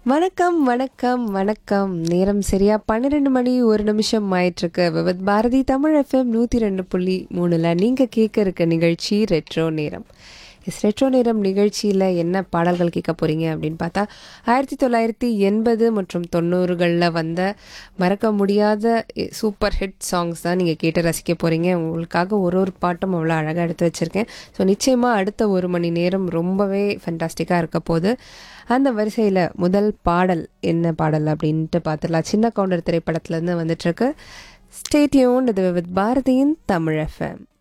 வணக்கம் வணக்கம் வணக்கம் நேரம் சரியா பன்னிரெண்டு மணி ஒரு நிமிஷம் ஆயிட்டிருக்கு விவத் பாரதி தமிழ் எஃப்எம் நூற்றி ரெண்டு புள்ளி மூணில் நீங்கள் கேட்க இருக்க நிகழ்ச்சி ரெட்ரோ நேரம் எஸ் ரெட்ரோ நேரம் நிகழ்ச்சியில் என்ன பாடல்கள் கேட்க போகிறீங்க அப்படின்னு பார்த்தா ஆயிரத்தி தொள்ளாயிரத்தி எண்பது மற்றும் தொண்ணூறுகளில் வந்த மறக்க முடியாத எ- சூப்பர் ஹிட் சாங்ஸ் தான் நீங்கள் கேட்டு ரசிக்க போகிறீங்க உங்களுக்காக ஒரு ஒரு பாட்டும் அவ்வளோ அழகாக எடுத்து வச்சுருக்கேன் ஸோ நிச்சயமாக அடுத்த ஒரு மணி நேரம் ரொம்பவே ஃபென்டாஸ்டிக்காக இருக்க போகுது அந்த வரிசையில் முதல் பாடல் என்ன பாடல் அப்படின்ட்டு பார்த்துடலாம் சின்ன கவுண்டர் திரைப்படத்துலேருந்து வந்துட்டுருக்கு ஸ்டேட்யூன் இது வித் பாரதியின் தமிழ் எஃப்எம்